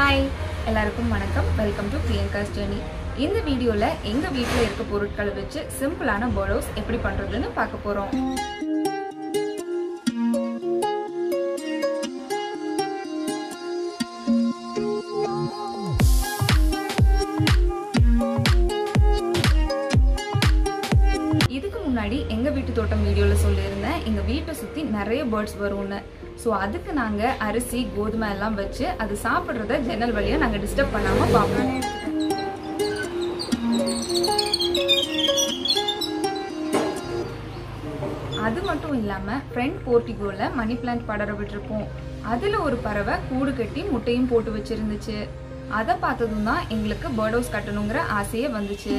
hi எல்லாருக்கும் வணக்கம் welcome to Priyanka's journey இந்த வீடியோவில் எங்கள் வீட்டில் இருக்க பொருட்களை வச்சு சிம்பிளான போலோஸ் எப்படி பண்ணுறதுன்னு பார்க்க போகிறோம் இதுக்கு முன்னாடி எங்கள் வீட்டு தோட்டம் வீடியோவில் சொல்லியிருந்தேன் எங்கள் வீட்டை சுற்றி நிறைய பேர்ட்ஸ் வரும்னு ஸோ அதுக்கு நாங்கள் அரிசி கோதுமை எல்லாம் வச்சு அது சாப்பிட்றத ஜன்னல் வழியாக நாங்கள் டிஸ்டர்ப் பண்ணாமல் பார்ப்போம் அது மட்டும் இல்லாமல் ஃப்ரண்ட் போர்ட்டிகோவில் மணி பிளான்ட் படர விட்டுருப்போம் அதில் ஒரு பறவை கூடு கட்டி முட்டையும் போட்டு வச்சிருந்துச்சு அதை பார்த்ததும் தான் எங்களுக்கு பேர்ட் ஹவுஸ் கட்டணுங்கிற ஆசையே வந்துச்சு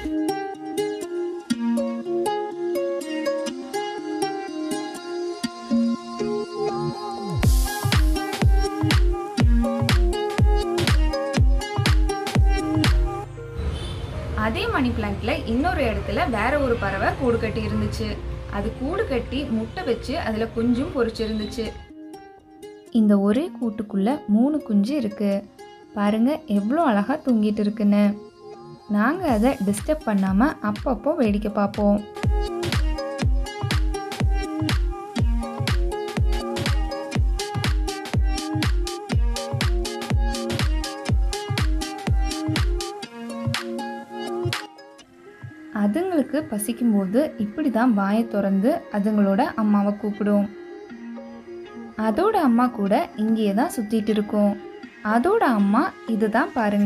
அதே மணி பிளான்ட்ல இன்னொரு இடத்துல வேற ஒரு பறவை கூடு கட்டி இருந்துச்சு அது கூடு கட்டி முட்டை வச்சு அதுல குஞ்சும் பொரிச்சிருந்துச்சு இந்த ஒரே கூட்டுக்குள்ள மூணு குஞ்சு இருக்கு பாருங்க எவ்வளோ அழகா தூங்கிட்டு இருக்குன்னு நாங்க அதை டிஸ்டர்ப் பண்ணாம அப்பப்போ வேடிக்கை பார்ப்போம் அதுங்களுக்கு பசிக்கும்போது இப்படி தான் வாயை திறந்து அதுங்களோட அம்மாவை கூப்பிடும் அதோட அம்மா கூட இங்கேயே தான் சுத்திட்டு இருக்கும் அதோட அம்மா இதுதான் பாருங்க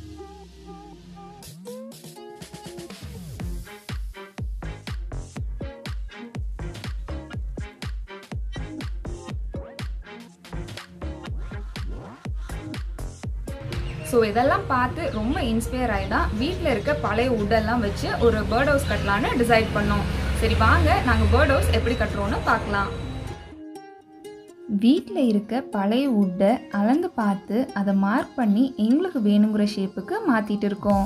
ஸோ இதெல்லாம் பார்த்து ரொம்ப இன்ஸ்பயர் ஆகி தான் வீட்டில் இருக்க பழைய உட்டெல்லாம் வச்சு ஒரு பேர்ட் ஹவுஸ் கட்டலான்னு டிசைட் பண்ணோம் சரி வாங்க நாங்கள் பேர்ட் ஹவுஸ் எப்படி கட்டுறோன்னு பார்க்கலாம் வீட்டில் இருக்க பழைய உட்டை அளந்து பார்த்து அதை மார்க் பண்ணி எங்களுக்கு வேணுங்கிற ஷேப்புக்கு மாற்றிட்டு இருக்கோம்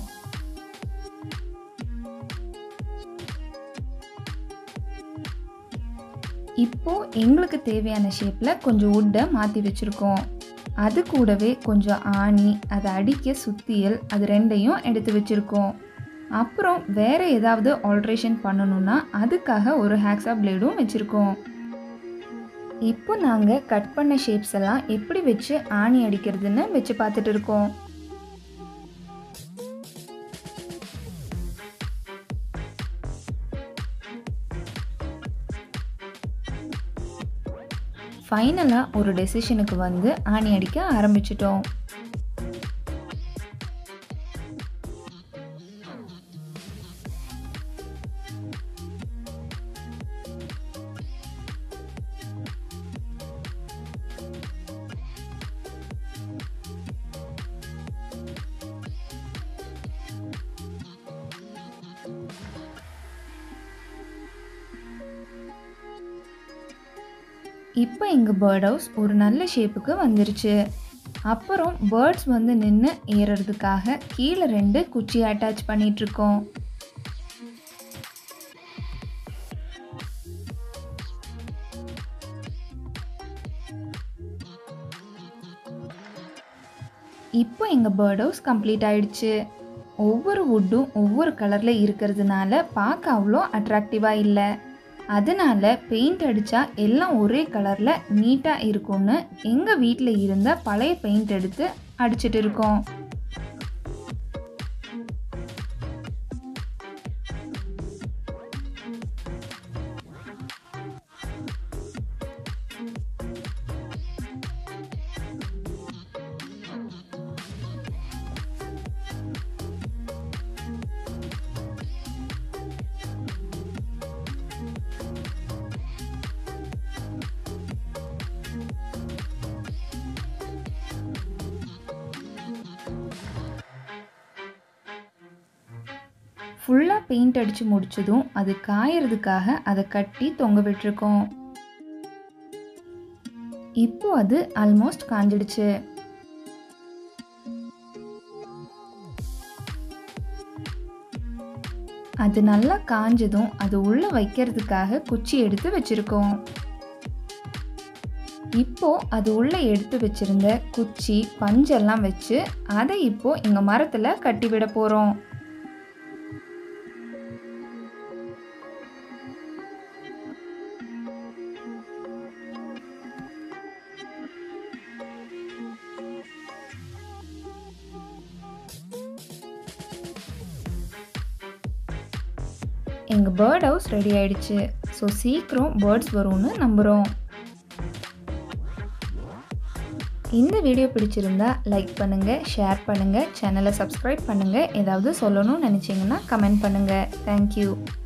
இப்போ எங்களுக்கு தேவையான ஷேப்பில் கொஞ்சம் உட்டை மாற்றி வச்சுருக்கோம் அது கூடவே கொஞ்சம் ஆணி அதை அடிக்க சுத்தியல் அது ரெண்டையும் எடுத்து வச்சுருக்கோம் அப்புறம் வேறு ஏதாவது ஆல்ட்ரேஷன் பண்ணணும்னா அதுக்காக ஒரு ஹேக்ஸா பிளேடும் வச்சுருக்கோம் இப்போ நாங்கள் கட் பண்ண ஷேப்ஸ் எல்லாம் எப்படி வச்சு ஆணி அடிக்கிறதுன்னு வச்சு பார்த்துட்டு இருக்கோம் ஃபைனலாக ஒரு டெசிஷனுக்கு வந்து ஆணி அடிக்க ஆரம்பிச்சிட்டோம் இப்போ எங்கள் பேர்ட் ஹவுஸ் ஒரு நல்ல ஷேப்புக்கு வந்துருச்சு அப்புறம் பேர்ட்ஸ் வந்து நின்று ஏறுறதுக்காக கீழே ரெண்டு குச்சி அட்டாச் பண்ணிகிட்ருக்கோம் இப்போ எங்கள் பேர்ட் ஹவுஸ் கம்ப்ளீட் ஆயிடுச்சு ஒவ்வொரு வுட்டும் ஒவ்வொரு கலரில் இருக்கிறதுனால பார்க்க அவ்வளோ அட்ராக்டிவாக இல்லை அதனால பெயிண்ட் அடித்தா எல்லாம் ஒரே கலரில் நீட்டாக இருக்கும்னு எங்கள் வீட்டில் இருந்த பழைய பெயிண்ட் எடுத்து அடிச்சிட்டு இருக்கோம் ஃபுல்லாக பெயிண்ட் அடித்து முடிச்சதும் அது காயறதுக்காக அதை கட்டி தொங்க விட்டுருக்கோம் இப்போ அது ஆல்மோஸ்ட் காஞ்சிடுச்சு அது நல்லா காஞ்சதும் அது உள்ளே வைக்கிறதுக்காக குச்சி எடுத்து வச்சுருக்கோம் இப்போ அது உள்ளே எடுத்து வச்சிருந்த குச்சி பஞ்செல்லாம் வச்சு அதை இப்போ எங்கள் மரத்தில் கட்டி விட போகிறோம் எங்கள் பேர்ட் ஹவுஸ் ரெடி ஆயிடுச்சு ஸோ சீக்கிரம் பேர்ட்ஸ் வரும்னு நம்புகிறோம் இந்த வீடியோ பிடிச்சிருந்தா லைக் பண்ணுங்கள் ஷேர் பண்ணுங்கள் சேனலை சப்ஸ்கிரைப் பண்ணுங்கள் ஏதாவது சொல்லணும்னு நினச்சிங்கன்னா கமெண்ட் பண்ணுங்கள் தேங்க்யூ